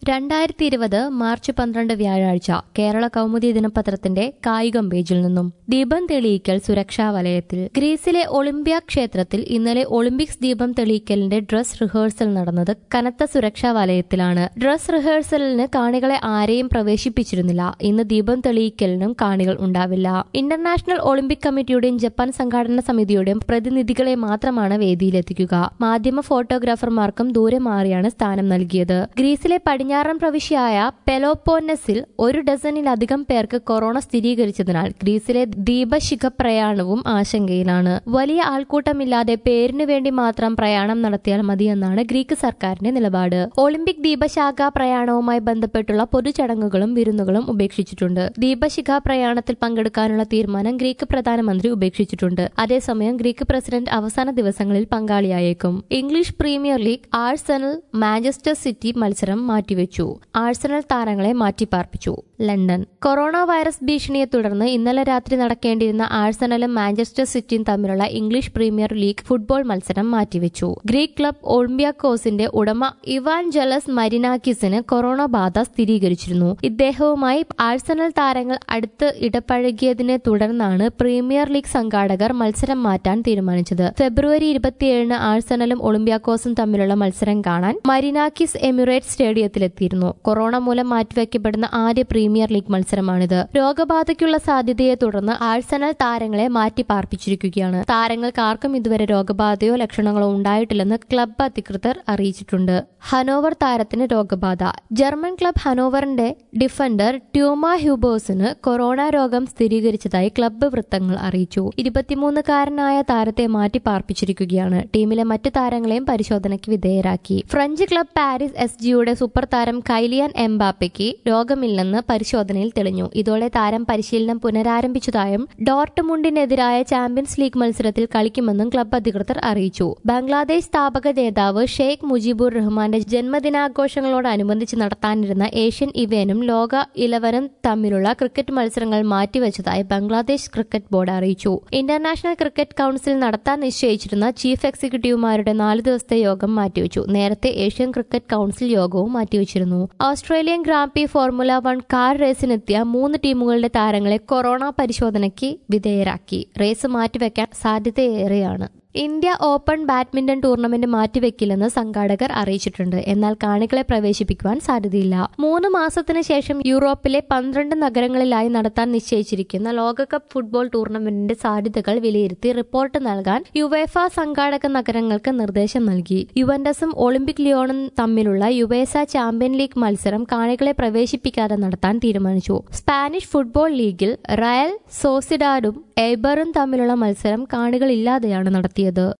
രണ്ടായിരത്തി ഇരുപത് മാർച്ച് പന്ത്രണ്ട് വ്യാഴാഴ്ച കേരള കൗമുദി ദിനപത്രത്തിന്റെ കായികം പേജിൽ നിന്നും ദീപം തെളിയിക്കൽ സുരക്ഷാ വലയത്തിൽ ഗ്രീസിലെ ഒളിമ്പ്യ ക്ഷേത്രത്തിൽ ഇന്നലെ ഒളിമ്പിക്സ് ദീപം തെളിയിക്കലിന്റെ ഡ്രസ് റിഹേഴ്സൽ നടന്നത് കനത്ത സുരക്ഷാ വലയത്തിലാണ് ഡ്രസ് റിഹേഴ്സലിന് കാണികളെ ആരെയും പ്രവേശിപ്പിച്ചിരുന്നില്ല ഇന്ന് ദീപം തെളിയിക്കലിനും കാണികൾ ഉണ്ടാവില്ല ഇന്റർനാഷണൽ ഒളിമ്പിക് കമ്മിറ്റിയുടെയും ജപ്പാൻ സംഘാടന സമിതിയുടെയും പ്രതിനിധികളെ മാത്രമാണ് വേദിയിലെത്തിക്കുക മാധ്യമ ഫോട്ടോഗ്രാഫർമാർക്കും ദൂരെ മാറിയാണ് സ്ഥാനം നൽകിയത് ഗ്രീസിലെ പടിഞ്ഞാറൻ പ്രവിശ്യയായ പെലോപ്പോന്നസിൽ ഒരു ഡസനിലധികം പേർക്ക് കൊറോണ സ്ഥിരീകരിച്ചതിനാൽ ഗ്രീസിലെ ദീപശിഖ പ്രയാണവും ആശങ്കയിലാണ് വലിയ ആൾക്കൂട്ടമില്ലാതെ പേരിനു വേണ്ടി മാത്രം പ്രയാണം നടത്തിയാൽ മതിയെന്നാണ് ഗ്രീക്ക് സർക്കാരിന്റെ നിലപാട് ഒളിമ്പിക് ദീപശാഖ പ്രയാണവുമായി ബന്ധപ്പെട്ടുള്ള പൊതുചടങ്ങുകളും വിരുന്നുകളും ഉപേക്ഷിച്ചിട്ടുണ്ട് ദീപശിഖ പ്രയാണത്തിൽ പങ്കെടുക്കാനുള്ള തീരുമാനം ഗ്രീക്ക് പ്രധാനമന്ത്രി ഉപേക്ഷിച്ചിട്ടുണ്ട് അതേസമയം ഗ്രീക്ക് പ്രസിഡന്റ് അവസാന ദിവസങ്ങളിൽ പങ്കാളിയായേക്കും English Premier League Arsenal Manchester City മത്സരം മാറ്റിവെച്ചു ആഴ്സണൽ താരങ്ങളെ മാറ്റിപ്പാർപ്പിച്ചു ലണ്ടൻ കൊറോണ വൈറസ് ഭീഷണിയെ തുടർന്ന് ഇന്നലെ രാത്രി നടക്കേണ്ടിയിരുന്ന ആഴ്സണലും മാഞ്ചസ്റ്റർ സിറ്റിയും തമ്മിലുള്ള ഇംഗ്ലീഷ് പ്രീമിയർ ലീഗ് ഫുട്ബോൾ മത്സരം മാറ്റിവെച്ചു ഗ്രീക്ക് ക്ലബ് ഒളിമ്പിയാക്കോസിന്റെ ഉടമ ഇവാൻ ജലസ് മരിനാക്കിസിന് കൊറോണ ബാധ സ്ഥിരീകരിച്ചിരുന്നു ഇദ്ദേഹവുമായി ആഴ്സണൽ താരങ്ങൾ അടുത്ത് ഇടപഴകിയതിനെ തുടർന്നാണ് പ്രീമിയർ ലീഗ് സംഘാടകർ മത്സരം മാറ്റാൻ തീരുമാനിച്ചത് ഫെബ്രുവരി ഇരുപത്തിയേഴിന് ആഴ്സണലും ഒളിമ്പിയാക്കോസും തമ്മിലുള്ള മത്സരം കാണാൻ മരിനാക്കിസ് എമിറേറ്റ് സ്റ്റേഡിയത്തിലെത്തിയിരുന്നു കൊറോണ മൂലം മാറ്റിവെക്കപ്പെടുന്ന ആദ്യ പ്രീമിയർ ലീഗ് മത്സരമാണിത് രോഗബാധയ്ക്കുള്ള സാധ്യതയെ തുടർന്ന് ആഴ്സണൽ താരങ്ങളെ മാറ്റി പാർപ്പിച്ചിരിക്കുകയാണ് താരങ്ങൾക്ക് ആർക്കും ഇതുവരെ രോഗബാധയോ ലക്ഷണങ്ങളോ ഉണ്ടായിട്ടില്ലെന്ന് ക്ലബ്ബ് അധികൃതർ അറിയിച്ചിട്ടുണ്ട് ഹനോവർ താരത്തിന് രോഗബാധ ജർമ്മൻ ക്ലബ് ഹനോവറിന്റെ ഡിഫൻഡർ ട്യൂമ ഹ്യൂബോസിന് കൊറോണ രോഗം സ്ഥിരീകരിച്ചതായി ക്ലബ്ബ് വൃത്തങ്ങൾ അറിയിച്ചു ഇരുപത്തിമൂന്നുകാരനായ താരത്തെ മാറ്റി പാർപ്പിച്ചിരിക്കുകയാണ് ടീമിലെ മറ്റു താരങ്ങളെയും പരിശോധനയ്ക്ക് വിധേയരാക്കി ഫ്രഞ്ച് ക്ലബ് പാരീസ് എസ് ജിയുടെ സൂപ്പർ താരം കൈലിയാൻ എംബാപ്പയ്ക്ക് രോഗമില്ലെന്ന് പരിശോധനയിൽ തെളിഞ്ഞു ഇതോടെ താരം പരിശീലനം പുനരാരംഭിച്ചതായും ഡോർട്ട്മുണ്ടിനെതിരായ ചാമ്പ്യൻസ് ലീഗ് മത്സരത്തിൽ കളിക്കുമെന്നും ക്ലബ്ബ് അധികൃതർ അറിയിച്ചു ബംഗ്ലാദേശ് സ്ഥാപക നേതാവ് ഷെയ്ഖ് മുജിബുർ റഹ്മാന്റെ ജന്മദിനാഘോഷങ്ങളോടനുബന്ധിച്ച് നടത്താനിരുന്ന ഏഷ്യൻ ഇവനും ലോക ഇലവനും തമ്മിലുള്ള ക്രിക്കറ്റ് മത്സരങ്ങൾ മാറ്റിവെച്ചതായി ബംഗ്ലാദേശ് ക്രിക്കറ്റ് ബോർഡ് അറിയിച്ചു ഇന്റർനാഷണൽ ക്രിക്കറ്റ് കൌൺസിൽ നടത്താൻ നിശ്ചയിച്ചിരുന്ന ചീഫ് എക്സിക്യൂട്ടീവുമാരുടെ നാല് ദിവസത്തെ യോഗം മാറ്റിവെച്ചു നേരത്തെ ഏഷ്യൻ ക്രിക്കറ്റ് കൌൺസിൽ യോഗവും മാറ്റിവെച്ചിരുന്നു Australian Grand Prix Formula One car റേസിനെത്തിയ മൂന്ന് ടീമുകളുടെ താരങ്ങളെ കൊറോണ പരിശോധനയ്ക്ക് വിധേയരാക്കി റേസ് മാറ്റിവെക്കാൻ സാധ്യതയേറെയാണ് ഇന്ത്യ ഓപ്പൺ ബാഡ്മിന്റൺ ടൂർണമെന്റ് മാറ്റിവെക്കില്ലെന്ന് സംഘാടകർ അറിയിച്ചിട്ടുണ്ട് എന്നാൽ കാണികളെ പ്രവേശിപ്പിക്കുവാൻ സാധ്യതയില്ല മൂന്ന് മാസത്തിന് ശേഷം യൂറോപ്പിലെ പന്ത്രണ്ട് നഗരങ്ങളിലായി നടത്താൻ നിശ്ചയിച്ചിരിക്കുന്ന ലോകകപ്പ് ഫുട്ബോൾ ടൂർണമെന്റിന്റെ സാധ്യതകൾ വിലയിരുത്തി റിപ്പോർട്ട് നൽകാൻ യുവേഫ സംഘാടക നഗരങ്ങൾക്ക് നിർദ്ദേശം നൽകി യുവന്റസും ഒളിമ്പിക് ലിയോണും തമ്മിലുള്ള യുവേസ ചാമ്പ്യൻ ലീഗ് മത്സരം കാണികളെ പ്രവേശിപ്പിക്കാതെ നടത്താൻ തീരുമാനിച്ചു സ്പാനിഷ് ഫുട്ബോൾ ലീഗിൽ റയൽ സോസിഡാഡും എയ്ബറും തമ്മിലുള്ള മത്സരം കാണികളില്ലാതെയാണ് നടത്തിയത്